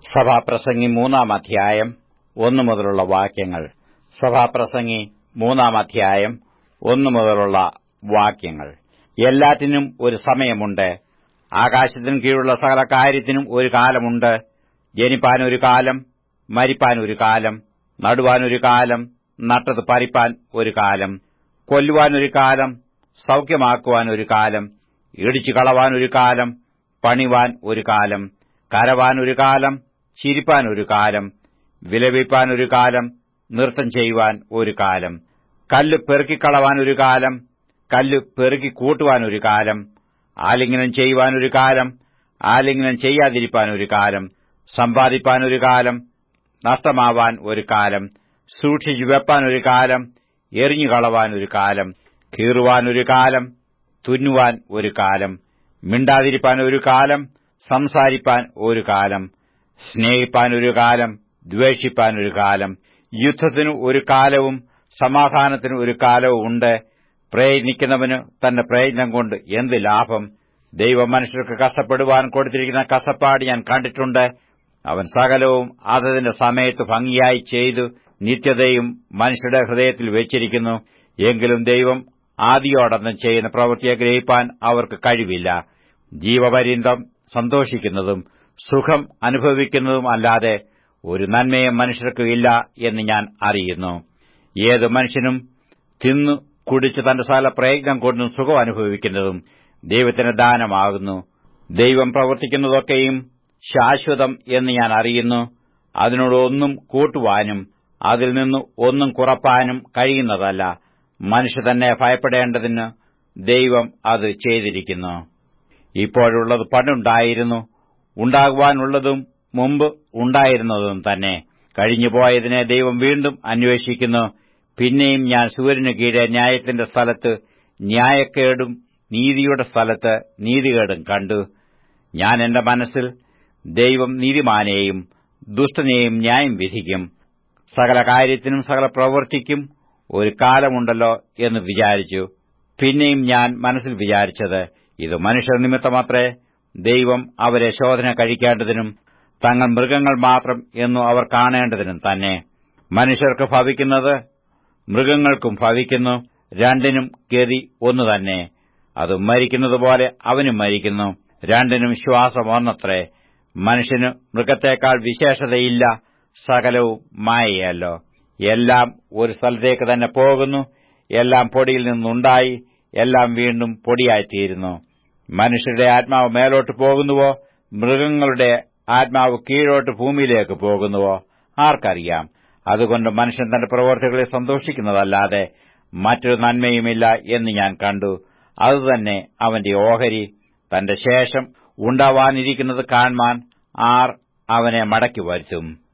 സഭാപ്രസംഗി മൂന്നാം അധ്യായം ഒന്നു മുതലുള്ള വാക്യങ്ങൾ സഭാപ്രസംഗി മൂന്നാം അധ്യായം ഒന്നു മുതലുള്ള വാക്യങ്ങൾ എല്ലാറ്റിനും ഒരു സമയമുണ്ട് ആകാശത്തിനും കീഴുള്ള സകല കാര്യത്തിനും ഒരു കാലമുണ്ട് ജനിപ്പാൻ ഒരു കാലം മരിപ്പാൻ ഒരു കാലം നടുവാൻ ഒരു കാലം നട്ടത് പറിപ്പാൻ ഒരു കാലം കൊല്ലുവാൻ ഒരു കാലം സൗഖ്യമാക്കുവാൻ ഒരു കാലം ഇടിച്ചു കളവാൻ ഒരു കാലം പണിവാൻ ഒരു കാലം കരവാൻ ഒരു കാലം ചിരിപ്പാൻ ഒരു കാലം വിലപിപ്പാൻ ഒരു കാലം നൃത്തം ചെയ്യുവാൻ ഒരു കാലം കല്ല് പെറുക്കിക്കളവാൻ ഒരു കാലം കല്ല് പെറുക്കി കൂട്ടുവാൻ ഒരു കാലം ആലിംഗനം ചെയ്യുവാൻ ഒരു കാലം ആലിംഗനം ചെയ്യാതിരിപ്പാൻ ഒരു കാലം സമ്പാദിപ്പാൻ ഒരു കാലം നഷ്ടമാവാൻ ഒരു കാലം സൂക്ഷിച്ചു വെപ്പാൻ ഒരു കാലം എറിഞ്ഞു കളവാൻ ഒരു കാലം കീറുവാൻ ഒരു കാലം തുന്നുവാൻ ഒരു കാലം മിണ്ടാതിരിപ്പാൻ ഒരു കാലം സംസാരിപ്പാൻ ഒരു കാലം സ്നേഹിപ്പാൻ ഒരു കാലം ദ്വേഷിപ്പാൻ ഒരു കാലം യുദ്ധത്തിനു ഒരു കാലവും സമാധാനത്തിന് ഒരു കാലവും ഉണ്ട് പ്രയത്നിക്കുന്നവന് തന്റെ പ്രയത്നം കൊണ്ട് എന്ത് ലാഭം ദൈവം മനുഷ്യർക്ക് കഷ്ടപ്പെടുവാൻ കൊടുത്തിരിക്കുന്ന കഷ്ടപ്പാട് ഞാൻ കണ്ടിട്ടുണ്ട് അവൻ സകലവും അതതിന്റെ സമയത്ത് ഭംഗിയായി ചെയ്തു നിത്യതയും മനുഷ്യരുടെ ഹൃദയത്തിൽ വെച്ചിരിക്കുന്നു എങ്കിലും ദൈവം ആദിയോടൊന്നും ചെയ്യുന്ന പ്രവൃത്തിയെ ഗ്രഹിപ്പാൻ അവർക്ക് കഴിവില്ല ജീവപര്യന്തം സന്തോഷിക്കുന്നതും സുഖം അനുഭവിക്കുന്നതും അല്ലാതെ ഒരു നന്മയും മനുഷ്യർക്ക് ഇല്ല എന്ന് ഞാൻ അറിയുന്നു ഏത് മനുഷ്യനും തിന്നു കുടിച്ച് തന്റെ സകല പ്രയത്നം കൊണ്ടും സുഖം അനുഭവിക്കുന്നതും ദൈവത്തിന് ദാനമാകുന്നു ദൈവം പ്രവർത്തിക്കുന്നതൊക്കെയും ശാശ്വതം എന്ന് ഞാൻ അറിയുന്നു അതിനോട് ഒന്നും കൂട്ടുവാനും അതിൽ നിന്ന് ഒന്നും കുറപ്പാനും കഴിയുന്നതല്ല മനുഷ്യ തന്നെ ഭയപ്പെടേണ്ടതിന് ദൈവം അത് ചെയ്തിരിക്കുന്നു ഇപ്പോഴുള്ളത് പണ്ടുണ്ടായിരുന്നു ഉണ്ടാകുവാനുള്ളതും മുമ്പ് ഉണ്ടായിരുന്നതും തന്നെ കഴിഞ്ഞുപോയതിനെ ദൈവം വീണ്ടും അന്വേഷിക്കുന്നു പിന്നെയും ഞാൻ സൂര്യന് കീഴെ ന്യായത്തിന്റെ സ്ഥലത്ത് ന്യായക്കേടും നീതിയുടെ സ്ഥലത്ത് നീതികേടും കണ്ടു ഞാൻ എന്റെ മനസ്സിൽ ദൈവം നീതിമാനെയും ദുഷ്ടനെയും ന്യായം വിധിക്കും സകല കാര്യത്തിനും സകല പ്രവൃത്തിക്കും ഒരു കാലമുണ്ടല്ലോ എന്ന് വിചാരിച്ചു പിന്നെയും ഞാൻ മനസ്സിൽ വിചാരിച്ചത് ഇത് മനുഷ്യർ നിമിത്തമത്രേ ദൈവം അവരെ ശോധന കഴിക്കേണ്ടതിനും തങ്ങൾ മൃഗങ്ങൾ മാത്രം എന്നു അവർ കാണേണ്ടതിനും തന്നെ മനുഷ്യർക്ക് ഭവിക്കുന്നത് മൃഗങ്ങൾക്കും ഭവിക്കുന്നു രണ്ടിനും ഗതി ഒന്നു തന്നെ അത് മരിക്കുന്നതുപോലെ അവനും മരിക്കുന്നു രണ്ടിനും ശ്വാസം ഒന്നത്രേ മനുഷ്യന് മൃഗത്തേക്കാൾ വിശേഷതയില്ല സകലവും മായയല്ലോ എല്ലാം ഒരു സ്ഥലത്തേക്ക് തന്നെ പോകുന്നു എല്ലാം പൊടിയിൽ നിന്നുണ്ടായി എല്ലാം വീണ്ടും പൊടിയായിത്തീരുന്നു മനുഷ്യരുടെ ആത്മാവ് മേലോട്ട് പോകുന്നുവോ മൃഗങ്ങളുടെ ആത്മാവ് കീഴോട്ട് ഭൂമിയിലേക്ക് പോകുന്നുവോ ആർക്കറിയാം അതുകൊണ്ട് മനുഷ്യൻ തന്റെ പ്രവർത്തികളെ സന്തോഷിക്കുന്നതല്ലാതെ മറ്റൊരു നന്മയുമില്ല എന്ന് ഞാൻ കണ്ടു അതുതന്നെ അവന്റെ ഓഹരി തന്റെ ശേഷം ഉണ്ടാവാനിരിക്കുന്നത് കാൺമാൻ ആർ അവനെ മടക്കി വരുത്തും